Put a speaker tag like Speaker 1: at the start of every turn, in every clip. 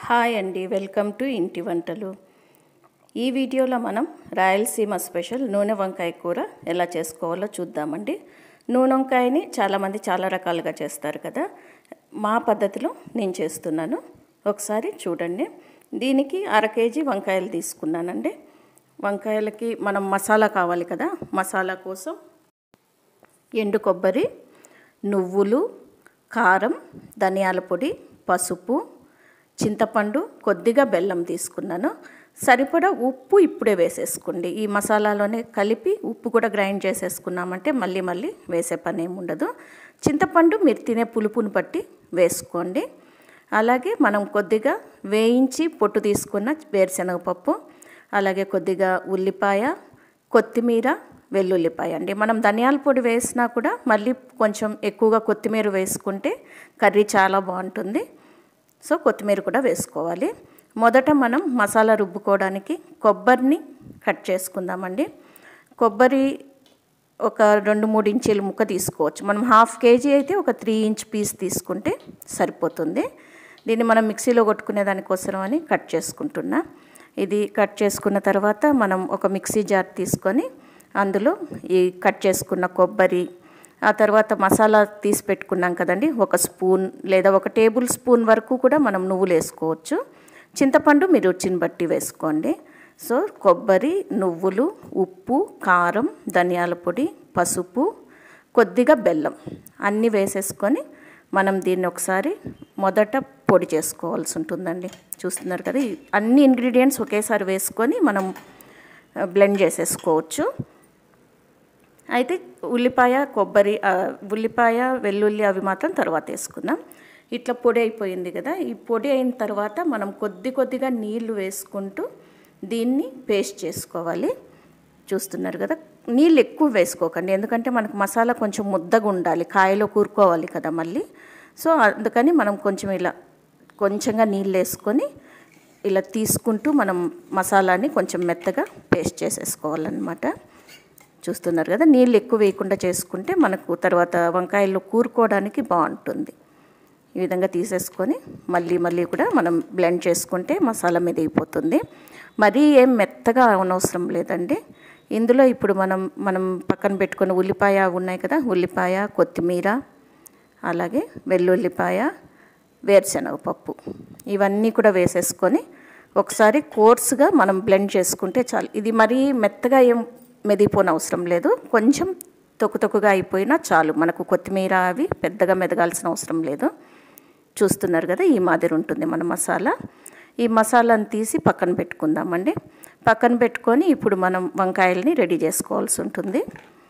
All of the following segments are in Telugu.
Speaker 1: హాయ్ అండి వెల్కమ్ టు ఇంటి వంటలు ఈ వీడియోలో మనం రాయలసీమ స్పెషల్ నూనె వంకాయ కూర ఎలా చేసుకోవాలో చూద్దామండి నూనె వంకాయని చాలామంది చాలా రకాలుగా చేస్తారు కదా మా పద్ధతిలో నేను చేస్తున్నాను ఒకసారి చూడండి దీనికి అర కేజీ వంకాయలు తీసుకున్నానండి వంకాయలకి మనం మసాలా కావాలి కదా మసాలా కోసం ఎండు కొబ్బరి నువ్వులు కారం ధనియాల పొడి పసుపు చింతపండు కొద్దిగా బెల్లం తీసుకున్నాను సరిపడా ఉప్పు ఇప్పుడే వేసేసుకోండి ఈ మసాలాలోనే కలిపి ఉప్పు కూడా గ్రైండ్ చేసేసుకున్నామంటే మళ్ళీ మళ్ళీ వేసే పని ఏమి ఉండదు చింతపండు మీరు తినే పులుపుని బట్టి వేసుకోండి అలాగే మనం కొద్దిగా వేయించి పొట్టు తీసుకున్న వేరుశనగపప్పు అలాగే కొద్దిగా ఉల్లిపాయ కొత్తిమీర వెల్లుల్లిపాయ అండి మనం ధనియాల పొడి వేసినా కూడా మళ్ళీ కొంచెం ఎక్కువగా కొత్తిమీర వేసుకుంటే కర్రీ చాలా బాగుంటుంది సో కొత్తిమీర కూడా వేసుకోవాలి మొదట మనం మసాలా రుబ్బుకోవడానికి కొబ్బరిని కట్ చేసుకుందామండి కొబ్బరి ఒక రెండు మూడు ఇంచీల ముక్క తీసుకోవచ్చు మనం హాఫ్ కేజీ అయితే ఒక త్రీ ఇంచ్ పీస్ తీసుకుంటే సరిపోతుంది దీన్ని మనం మిక్సీలో కొట్టుకునే దానికోసం అని కట్ చేసుకుంటున్నా ఇది కట్ చేసుకున్న తర్వాత మనం ఒక మిక్సీ జార్ తీసుకొని అందులో ఈ కట్ చేసుకున్న కొబ్బరి ఆ తర్వాత మసాలా తీసి పెట్టుకున్నాం కదండి ఒక స్పూన్ లేదా ఒక టేబుల్ స్పూన్ వరకు కూడా మనం నువ్వులు వేసుకోవచ్చు చింతపండు మీరు రుచిని బట్టి వేసుకోండి సో కొబ్బరి నువ్వులు ఉప్పు కారం ధనియాల పొడి పసుపు కొద్దిగా బెల్లం అన్నీ వేసేసుకొని మనం దీన్ని ఒకసారి మొదట పొడి చేసుకోవాల్సి ఉంటుందండి చూస్తున్నారు కదా అన్ని ఇంగ్రీడియంట్స్ ఒకేసారి వేసుకొని మనం బ్లెండ్ చేసేసుకోవచ్చు అయితే ఉల్లిపాయ కొబ్బరి ఉల్లిపాయ వెల్లుల్లి అవి మాత్రం తర్వాత వేసుకుందాం ఇట్లా పొడి అయిపోయింది కదా ఈ పొడి అయిన తర్వాత మనం కొద్ది కొద్దిగా నీళ్లు వేసుకుంటూ దీన్ని పేస్ట్ చేసుకోవాలి చూస్తున్నారు కదా నీళ్ళు ఎక్కువ వేసుకోకండి ఎందుకంటే మనకు మసాలా కొంచెం ముద్దగా ఉండాలి కాయలో కూరుకోవాలి కదా మళ్ళీ సో అందుకని మనం కొంచెం ఇలా కొంచెంగా నీళ్ళు వేసుకొని ఇలా తీసుకుంటూ మనం మసాలాని కొంచెం మెత్తగా పేస్ట్ చేసేసుకోవాలన్నమాట చూస్తున్నారు కదా నీళ్ళు ఎక్కువ వేయకుండా చేసుకుంటే మనకు తర్వాత వంకాయల్లో కూరుకోవడానికి బాగుంటుంది ఈ విధంగా తీసేసుకొని మళ్ళీ మళ్ళీ కూడా మనం బ్లెండ్ చేసుకుంటే మసాలా మీద అయిపోతుంది మరీ ఏం మెత్తగా అవనవసరం లేదండి ఇందులో ఇప్పుడు మనం మనం పక్కన పెట్టుకున్న ఉల్లిపాయ ఉన్నాయి కదా ఉల్లిపాయ కొత్తిమీర అలాగే వెల్లుల్లిపాయ వేరుశనగపప్పు ఇవన్నీ కూడా వేసేసుకొని ఒకసారి కోర్సుగా మనం బ్లెండ్ చేసుకుంటే చాలు ఇది మరీ మెత్తగా ఏం మెదిపోని అవసరం లేదు కొంచెం తొక్కు తొక్కుగా అయిపోయినా చాలు మనకు కొత్తిమీర అవి పెద్దగా మెదగాల్సిన అవసరం లేదు చూస్తున్నారు కదా ఈ మాదిరి ఉంటుంది మన మసాలా ఈ మసాలాను తీసి పక్కన పెట్టుకుందామండి పక్కన పెట్టుకొని ఇప్పుడు మనం వంకాయలని రెడీ చేసుకోవాల్సి ఉంటుంది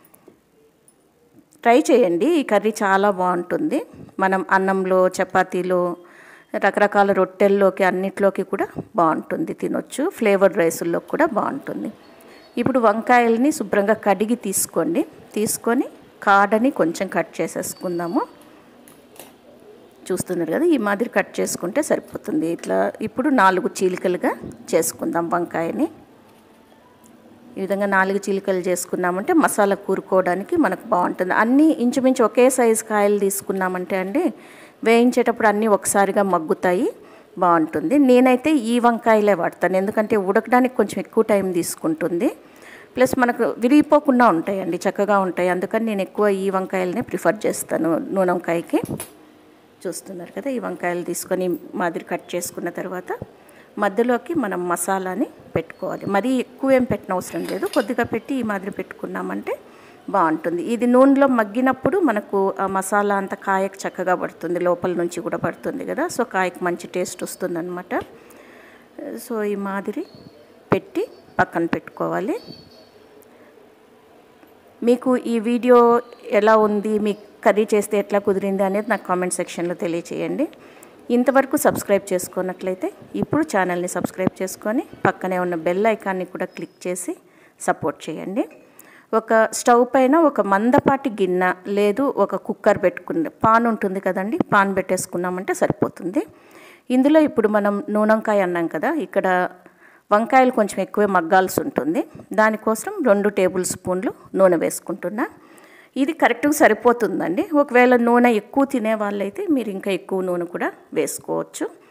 Speaker 1: ట్రై చేయండి ఈ కర్రీ చాలా బాగుంటుంది మనం అన్నంలో చపాతీలో రకరకాల రొట్టెల్లోకి అన్నిట్లోకి కూడా బాగుంటుంది తినొచ్చు ఫ్లేవర్డ్ రైసుల్లో కూడా బాగుంటుంది ఇప్పుడు వంకాయల్ని శుభ్రంగా కడిగి తీసుకోండి తీసుకొని కాడని కొంచెం కట్ చేసేసుకుందాము చూస్తున్నారు కదా ఈ మాదిరి కట్ చేసుకుంటే సరిపోతుంది ఇట్లా ఇప్పుడు నాలుగు చీలికలుగా చేసుకుందాం వంకాయని ఈ విధంగా నాలుగు చీలికలు చేసుకున్నామంటే మసాలా కూరుకోవడానికి మనకు బాగుంటుంది అన్నీ ఇంచుమించు ఒకే సైజు కాయలు తీసుకున్నామంటే అండి వేయించేటప్పుడు అన్నీ ఒకసారిగా మగ్గుతాయి బాగుంటుంది నేనైతే ఈ వంకాయలే వాడతాను ఎందుకంటే ఉడకడానికి కొంచెం ఎక్కువ టైం తీసుకుంటుంది ప్లస్ మనకు విరిగిపోకుండా ఉంటాయండి చక్కగా ఉంటాయి అందుకని నేను ఎక్కువ ఈ వంకాయలనే ప్రిఫర్ చేస్తాను నూనె వంకాయకి చూస్తున్నారు కదా ఈ వంకాయలు తీసుకొని మాదిరి కట్ చేసుకున్న తర్వాత మధ్యలోకి మనం మసాలాని పెట్టుకోవాలి మరీ ఎక్కువ ఏం పెట్టిన అవసరం లేదు కొద్దిగా పెట్టి ఈ మాదిరి పెట్టుకున్నామంటే బాగుంటుంది ఇది నూనెలో మగ్గినప్పుడు మనకు ఆ మసాలా అంత కాయకు చక్కగా పడుతుంది లోపల నుంచి కూడా పడుతుంది కదా సో కాయకు మంచి టేస్ట్ వస్తుందన్నమాట సో ఈ మాదిరి పెట్టి పక్కన పెట్టుకోవాలి మీకు ఈ వీడియో ఎలా ఉంది మీ కర్రీ చేస్తే ఎట్లా కుదిరింది అనేది నాకు కామెంట్ సెక్షన్లో తెలియచేయండి ఇంతవరకు సబ్స్క్రైబ్ చేసుకున్నట్లయితే ఇప్పుడు ఛానల్ని సబ్స్క్రైబ్ చేసుకొని పక్కనే ఉన్న బెల్ ఐకాన్ని కూడా క్లిక్ చేసి సపోర్ట్ చేయండి ఒక స్టవ్ పైన ఒక మందపాటి గిన్నె లేదు ఒక కుక్కర్ పెట్టుకుని పాన్ ఉంటుంది కదండి పాన్ పెట్టేసుకున్నామంటే సరిపోతుంది ఇందులో ఇప్పుడు మనం నూనెంకాయ అన్నాం కదా ఇక్కడ వంకాయలు కొంచెం ఎక్కువే మగ్గాల్సి ఉంటుంది దానికోసం రెండు టేబుల్ స్పూన్లు నూనె వేసుకుంటున్నా ఇది కరెక్ట్గా సరిపోతుందండి ఒకవేళ నూనె ఎక్కువ తినే వాళ్ళైతే మీరు ఇంకా ఎక్కువ నూనె కూడా వేసుకోవచ్చు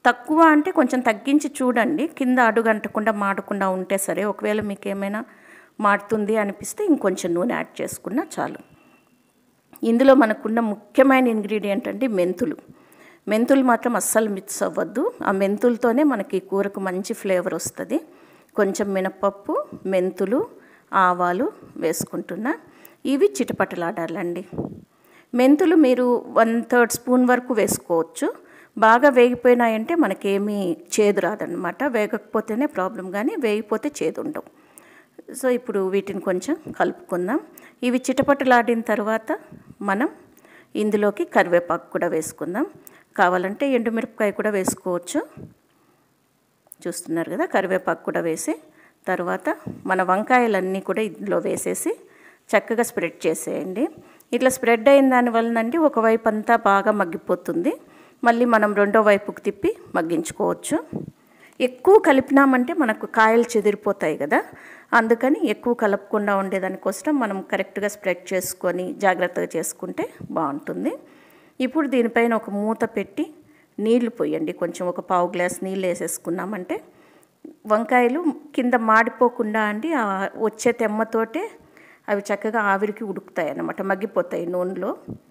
Speaker 1: తక్కువ అంటే కొంచెం తగ్గించి చూడండి కింద అడుగంటకుండా మాడకుండా ఉంటే సరే ఒకవేళ మీకు ఏమైనా మాడుతుంది అనిపిస్తే ఇంకొంచెం నూనె యాడ్ చేసుకున్నా చాలు ఇందులో మనకున్న ముఖ్యమైన ఇంగ్రీడియంట్ అంటే మెంతులు మెంతులు మాత్రం అస్సలు మిక్స్ అవ్వద్దు ఆ మెంతులతోనే మనకి కూరకు మంచి ఫ్లేవర్ వస్తుంది కొంచెం మినపప్పు మెంతులు ఆవాలు వేసుకుంటున్నా ఇవి చిటపటలాడాలండి మెంతులు మీరు వన్ థర్డ్ స్పూన్ వరకు వేసుకోవచ్చు బాగా వేగిపోయినాయంటే మనకేమీ చేదు రాదనమాట వేగకపోతేనే ప్రాబ్లం కానీ వేగిపోతే చేదు ఉండవు సో ఇప్పుడు వీటిని కొంచెం కలుపుకుందాం ఇవి చిటపటలాడిన తర్వాత మనం ఇందులోకి కరివేపాకు కూడా వేసుకుందాం కావాలంటే ఎండుమిరపకాయ కూడా వేసుకోవచ్చు చూస్తున్నారు కదా కరివేపాకు కూడా వేసి తర్వాత మన వంకాయలన్నీ కూడా ఇందులో వేసేసి చక్కగా స్ప్రెడ్ చేసేయండి ఇట్లా స్ప్రెడ్ అయిన దానివల్ల అండి ఒకవైపు అంతా బాగా మగ్గిపోతుంది మళ్ళీ మనం రెండో వైపుకు తిప్పి మగ్గించుకోవచ్చు ఎక్కువ కలిపినామంటే మనకు కాయలు చెదిరిపోతాయి కదా అందుకని ఎక్కువ కలపకుండా ఉండేదానికోసం మనం కరెక్ట్గా స్ప్రెడ్ చేసుకొని జాగ్రత్తగా చేసుకుంటే బాగుంటుంది ఇప్పుడు దీనిపైన ఒక మూత పెట్టి నీళ్లు పోయండి కొంచెం ఒక పావు గ్లాస్ నీళ్ళు వేసేసుకున్నామంటే వంకాయలు కింద మాడిపోకుండా అండి వచ్చే తెమ్మతోటే అవి చక్కగా ఆవిరికి ఉడుకుతాయి అన్నమాట మగ్గిపోతాయి నూనెలో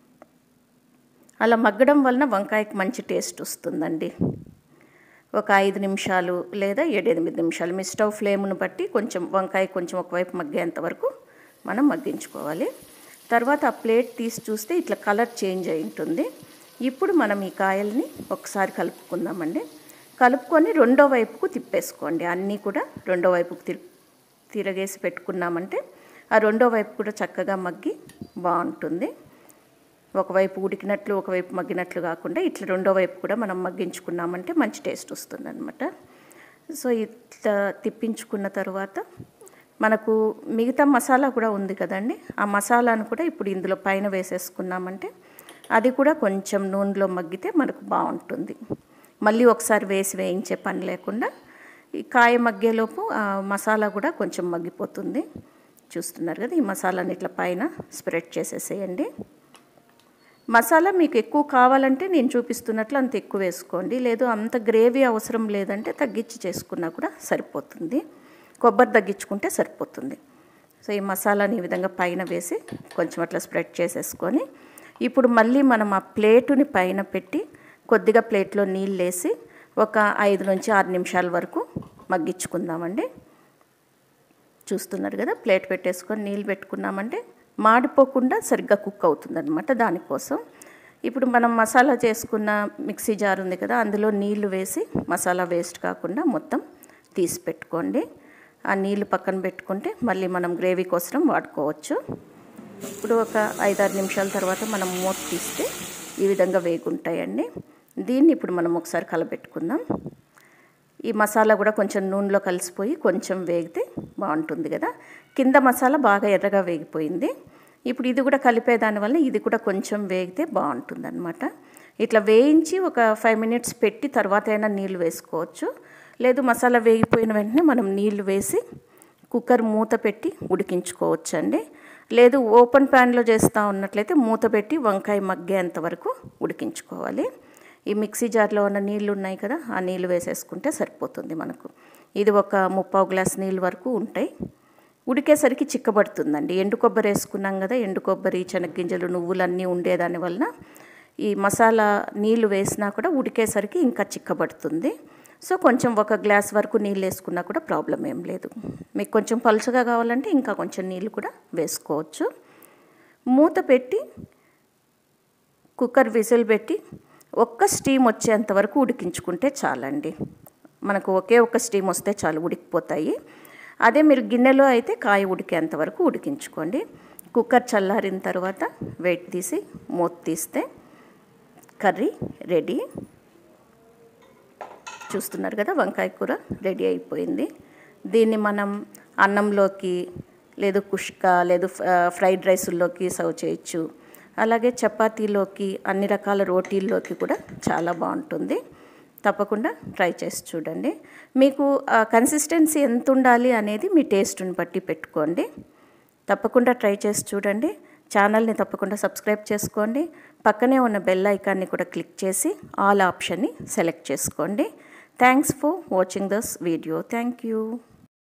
Speaker 1: అలా మగ్గడం వలన వంకాయకి మంచి టేస్ట్ వస్తుందండి ఒక ఐదు నిమిషాలు లేదా ఏడెనిమిది నిమిషాలు మీ స్టవ్ ఫ్లేమ్ను బట్టి కొంచెం వంకాయ కొంచెం ఒకవైపు మగ్గేంత వరకు మనం మగ్గించుకోవాలి తర్వాత ఆ ప్లేట్ తీసి చూస్తే ఇట్లా కలర్ చేంజ్ అయి ఉంటుంది ఇప్పుడు మనం ఈ కాయల్ని ఒకసారి కలుపుకుందామండి కలుపుకొని రెండో వైపుకు తిప్పేసుకోండి అన్నీ కూడా రెండో వైపుకు తి తిరగేసి పెట్టుకున్నామంటే ఆ రెండో వైపు కూడా చక్కగా మగ్గి బాగుంటుంది ఒకవైపు ఉడికినట్లు ఒకవైపు మగ్గినట్లు కాకుండా ఇట్లా రెండో వైపు కూడా మనం మగ్గించుకున్నామంటే మంచి టేస్ట్ వస్తుంది అనమాట సో ఇట్లా తిప్పించుకున్న తర్వాత మనకు మిగతా మసాలా కూడా ఉంది కదండి ఆ మసాలాను కూడా ఇప్పుడు ఇందులో పైన వేసేసుకున్నామంటే అది కూడా కొంచెం నూనెలో మగ్గితే మనకు బాగుంటుంది మళ్ళీ ఒకసారి వేసి వేయించే పని లేకుండా ఈ కాయ మగ్గేలోపు ఆ మసాలా కూడా కొంచెం మగ్గిపోతుంది చూస్తున్నారు కదా ఈ మసాలాని ఇట్లా పైన స్ప్రెడ్ చేసేసేయండి మసాలా మీకు ఎక్కువ కావాలంటే నేను చూపిస్తున్నట్లు అంత ఎక్కువ వేసుకోండి లేదు అంత గ్రేవీ అవసరం లేదంటే తగ్గించి చేసుకున్నా కూడా సరిపోతుంది కొబ్బరి తగ్గించుకుంటే సరిపోతుంది సో ఈ మసాలాని ఈ విధంగా పైన వేసి కొంచెం అట్లా స్ప్రెడ్ చేసేసుకొని ఇప్పుడు మళ్ళీ మనం ఆ ప్లేటుని పైన పెట్టి కొద్దిగా ప్లేట్లో నీళ్ళు వేసి ఒక ఐదు నుంచి ఆరు నిమిషాల వరకు మగ్గించుకుందామండి చూస్తున్నారు కదా ప్లేట్ పెట్టేసుకొని నీళ్ళు పెట్టుకున్నామంటే మాడిపోకుండా సరిగ్గా కుక్ అవుతుందన్నమాట దానికోసం ఇప్పుడు మనం మసాలా చేసుకున్న మిక్సీ జార్ ఉంది కదా అందులో నీళ్లు వేసి మసాలా వేస్ట్ కాకుండా మొత్తం తీసి పెట్టుకోండి ఆ నీళ్లు పక్కన పెట్టుకుంటే మళ్ళీ మనం గ్రేవీ కోసం వాడుకోవచ్చు ఇప్పుడు ఒక ఐదారు నిమిషాల తర్వాత మనం మూత తీస్తే ఈ విధంగా వేగుంటాయండి దీన్ని ఇప్పుడు మనం ఒకసారి కలబెట్టుకుందాం ఈ మసాలా కూడా కొంచెం నూనెలో కలిసిపోయి కొంచెం వేగితే బాగుంటుంది కదా కింద మసాలా బాగా ఎర్రగా వేగిపోయింది ఇప్పుడు ఇది కూడా కలిపే దానివల్ల ఇది కూడా కొంచెం వేగితే బాగుంటుంది అనమాట ఇట్లా వేయించి ఒక ఫైవ్ మినిట్స్ పెట్టి తర్వాత అయినా నీళ్ళు వేసుకోవచ్చు లేదు మసాలా వేగిపోయిన వెంటనే మనం నీళ్లు వేసి కుక్కర్ మూత పెట్టి ఉడికించుకోవచ్చు అండి లేదు ఓపెన్ ప్యాన్లో చేస్తూ ఉన్నట్లయితే మూత పెట్టి వంకాయ మగ్గేంత వరకు ఉడికించుకోవాలి ఈ మిక్సీ జార్లో ఉన్న నీళ్ళు ఉన్నాయి కదా ఆ నీళ్ళు వేసేసుకుంటే సరిపోతుంది మనకు ఇది ఒక ముప్పావు గ్లాస్ నీళ్ళు వరకు ఉంటాయి ఉడికేసరికి చిక్కబడుతుందండి ఎండు కొబ్బరి వేసుకున్నాం కదా ఎండు కొబ్బరి శనగ్గింజలు నువ్వులు అన్నీ ఉండేదాని వలన ఈ మసాలా నీళ్ళు వేసినా కూడా ఉడికేసరికి ఇంకా చిక్కబడుతుంది సో కొంచెం ఒక గ్లాస్ వరకు నీళ్ళు వేసుకున్నా కూడా ప్రాబ్లం ఏం లేదు మీకు కొంచెం పలుచగా కావాలంటే ఇంకా కొంచెం నీళ్ళు కూడా వేసుకోవచ్చు మూత పెట్టి కుక్కర్ విజిల్ పెట్టి ఒక్క స్టీమ్ వచ్చేంత వరకు ఉడికించుకుంటే చాలండి మనకు ఒకే ఒక స్టీమ్ వస్తే చాలు ఉడికిపోతాయి అదే మీరు గిన్నెలో అయితే కాయ ఉడికేంత వరకు ఉడికించుకోండి కుక్కర్ చల్లారిన తర్వాత వెయిట్ తీసి మూత తీస్తే కర్రీ రెడీ చూస్తున్నారు కదా వంకాయ కూర రెడీ అయిపోయింది దీన్ని మనం అన్నంలోకి లేదు కుష్క లేదు ఫ్రైడ్ రైసుల్లోకి సర్వ్ చేయొచ్చు అలాగే చపాతీలోకి అన్ని రకాల రోటీల్లోకి కూడా చాలా బాగుంటుంది తప్పకుండా ట్రై చేసి చూడండి మీకు కన్సిస్టెన్సీ ఎంత ఉండాలి అనేది మీ టేస్ట్ని బట్టి పెట్టుకోండి తప్పకుండా ట్రై చేసి చూడండి ఛానల్ని తప్పకుండా సబ్స్క్రైబ్ చేసుకోండి పక్కనే ఉన్న బెల్ ఐకాన్ని కూడా క్లిక్ చేసి ఆల్ ఆప్షన్ని సెలెక్ట్ చేసుకోండి thanks for watching this video thank you